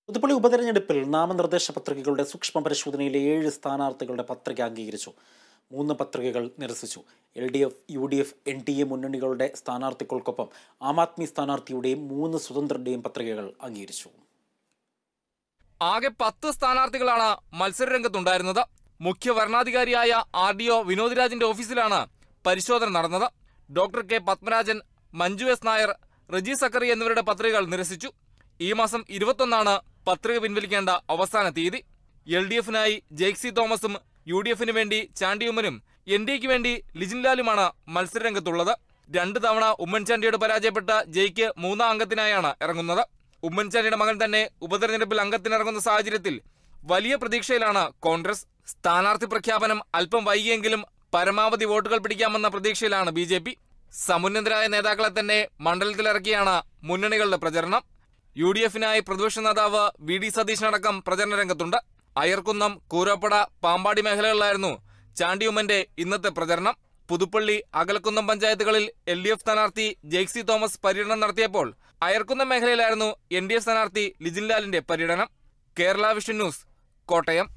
പുതുപ്പള്ളി ഉപതെരഞ്ഞെടുപ്പിൽ നാമനിർദ്ദേശ പത്രികകളുടെ സൂക്ഷ്മ പരിശോധനയിലെ ഏഴ് സ്ഥാനാർത്ഥികളുടെ പത്രിക അംഗീകരിച്ചു മൂന്ന് പത്രികകൾ നിരസിച്ചു L D F U D F N D A മുന്നണികളുടെ സ്ഥാനാർത്ഥികൾക്കൊപ്പം ആം ആദ്മി സ്ഥാനാർത്ഥിയുടെയും മൂന്ന് സ്വതന്ത്രരുടെയും പത്രികകൾ അംഗീകരിച്ചു ആകെ പത്ത് സ്ഥാനാർത്ഥികളാണ് മത്സരരംഗത്തുണ്ടായിരുന്നത് മുഖ്യ വരണാധികാരിയായ ആർ ഡി ഒ വിനോദ് രാജിന്റെ ഓഫീസിലാണ് പരിശോധന നടന്നത് doctor K Padmarajan Manju S Nair Reji Zachary എന്നിവരുടെ പത്രികകൾ നിരസിച്ചു ഈ മാസം ഇരുപത്തൊന്നാണ് പത്രിക പിൻവലിക്കേണ്ട അവസാന തീയതി എൽ ഡി എഫിനായി ജെയ്ക്സി തോമസും യു ഡി എഫിന് വേണ്ടി ചാണ്ടിയുമ്മനും എൻ ഡി എക്ക് വേണ്ടി ലിജിൻലാലുമാണ് മത്സരരംഗത്തുള്ളത് രണ്ടു തവണ ഉമ്മൻചാണ്ടിയോട് പരാജയപ്പെട്ട ജയ്ക്ക് മൂന്നാം അംഗത്തിനായാണ് ഇറങ്ങുന്നത് ഉമ്മൻചാണ്ടിയുടെ മകൻ തന്നെ ഉപതെരഞ്ഞെടുപ്പിൽ അംഗത്തിനിറങ്ങുന്ന സാഹചര്യത്തിൽ വലിയ പ്രതീക്ഷയിലാണ് കോൺഗ്രസ് സ്ഥാനാർത്ഥി പ്രഖ്യാപനം അല്പം വൈകിയെങ്കിലും പരമാവധി വോട്ടുകൾ പിടിക്കാമെന്ന പ്രതീക്ഷയിലാണ് ബി ജെ പി സമുന്നതരായ നേതാക്കളെ തന്നെ മണ്ഡലത്തിലിറക്കിയാണ് മുന്നണികളുടെ പ്രചരണം യു ഡി എഫിനായി പ്രതിപക്ഷ നേതാവ് വി ഡി സതീശനടക്കം പ്രചരണ രംഗത്തുണ്ട് അയർക്കുന്നം കൂരോപ്പട പാമ്പാടി മേഖലകളിലായിരുന്നു ചാണ്ടിയുമ്മന്റെ ഇന്നത്തെ പ്രചരണം പുതുപ്പള്ളി അകലക്കുന്നം പഞ്ചായത്തുകളിൽ എൽ ഡി എഫ് സ്ഥാനാർത്ഥി ജെയ്ക്സി തോമസ് പര്യടനം നടത്തിയപ്പോൾ അയർക്കുന്നം മേഖലയിലായിരുന്നു എൻ ഡി എഫ് സ്ഥാനാർത്ഥി ലിജിൻലാലിന്റെ പര്യടനം കേരള വിഷൻ ന്യൂസ് കോട്ടയം